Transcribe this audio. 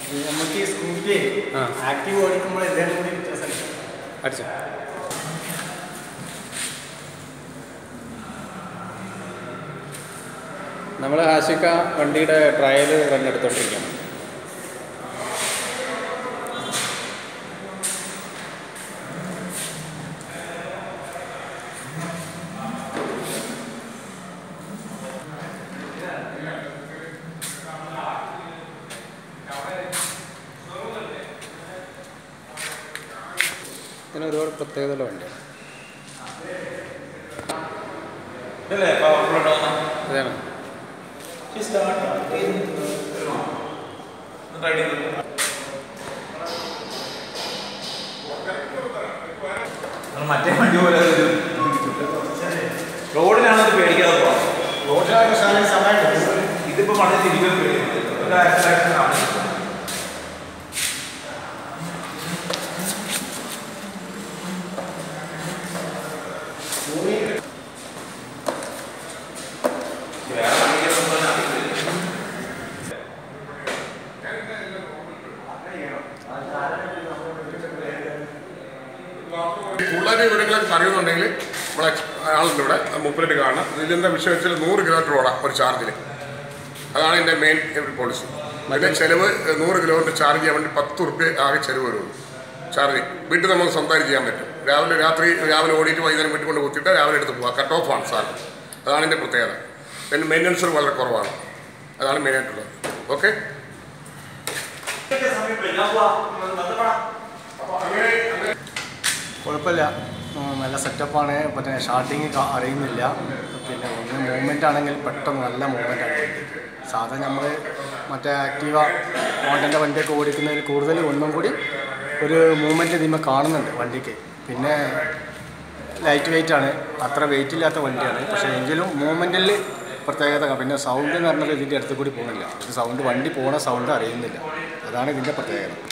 നമുക്ക് ഈ സ്കൂട്ടി ആ. ആക്റ്റീവ് ഓടിക്കുമ്പോൾ എന്തെങ്കിലും കൂടി വ്യത്യാസം അടിച്ചു നമ്മൾ ആശിക്ക വണ്ടിയുടെ ട്രയൽ റൺ എടുത്തോണ്ടിരിക്കുകയാണ് ഇതിന് ഒരുപാട് പ്രത്യേകതയുള്ള വണ്ടിയാണ് ഇതല്ലേ പവർഫുൾ ഉണ്ടാവുന്ന അതാണ് ട്രൈ ചെയ്ത് നമ്മൾ മറ്റേ വണ്ടി പോലെ ഒരു റോഡിലാണ് അത് പേടിക്കാതെ പോകാം റോഡിലാണ് സമയം എടുക്കും ഇതിപ്പോ വളരെ തിരികെ പേടിക്കുന്നത് ഒരു ആക്സിഡന്റ് ആണ് വേറെ വണ്ടിക്കൊന്നും തന്നെ അറിയില്ല. കൂടുതൽ വിവരങ്ങളൊക്കെ അറിയുന്നുണ്ടെങ്കിൽ നമ്മളെ ആളുണ്ട് ഇവിടെ മുപ്പതിട്ട് കാണണം ഇതിലെന്താ വിഷയം വെച്ചാൽ നൂറ് കിലോമീറ്റർ ഓടാം ഒരു ചാർജിൽ അതാണ് എൻ്റെ മെയിൻ പോളിസി അതിൻ്റെ ചിലവ് നൂറ് കിലോമീറ്റർ ചാർജ് ചെയ്യാൻ വേണ്ടി പത്ത് റുപ്യ ആകെ ചിലവ് വരുള്ളൂ ചാർജ് വീട്ടിൽ നമുക്ക് സ്വന്തമായിട്ട് ചെയ്യാൻ പറ്റും രാവിലെ രാത്രി രാവിലെ ഓടിയിട്ട് വൈകുന്നേരം വീട്ടിൽ കൊണ്ട് കുത്തിയിട്ട് രാവിലെ എടുത്ത് പോകാം കട്ട് ഓഫ് ആണ് സാർ അതാണ് എൻ്റെ പ്രത്യേകത പിന്നെ മെയിൻ്റനൻസ് വളരെ കുറവാണ് അതാണ് മെയിനായിട്ടുള്ളത് ഓക്കെ കുഴപ്പമില്ല ഉം, നല്ല സെറ്റപ്പാണ് പിന്നെ ഷാർട്ടിങ് അറിയുന്നില്ല പിന്നെ ഒന്ന് മൂവ്മെൻ്റ് ആണെങ്കിൽ പെട്ടെന്ന് നല്ല മൂവ്മെൻ്റ് ആണ് സാധാ നമ്മൾ മറ്റേ ആക്റ്റീവ മോണ്ടൻ്റെ വണ്ടിയൊക്കെ ഓടിക്കുന്നതിൽ കൂടുതൽ ഒന്നും കൂടി ഒരു മൂവ്മെൻറ്റ് ഇതിന്മേൽ കാണുന്നുണ്ട് വണ്ടിക്ക് പിന്നെ ലൈറ്റ് വെയിറ്റ് ആണ് അത്ര വെയിറ്റ് ഇല്ലാത്ത വണ്ടിയാണ് പക്ഷേ എങ്കിലും മൂവ്മെൻറ്റിൽ പ്രത്യേകത കാണും. പിന്നെ സൗണ്ട് എന്ന് പറഞ്ഞാൽ ഇതിൻ്റെ അടുത്ത് കൂടി പോകുന്നില്ല സൗണ്ട് വണ്ടി പോണ സൗണ്ട് അറിയുന്നില്ല അതാണ് ഇതിൻ്റെ പ്രത്യേകത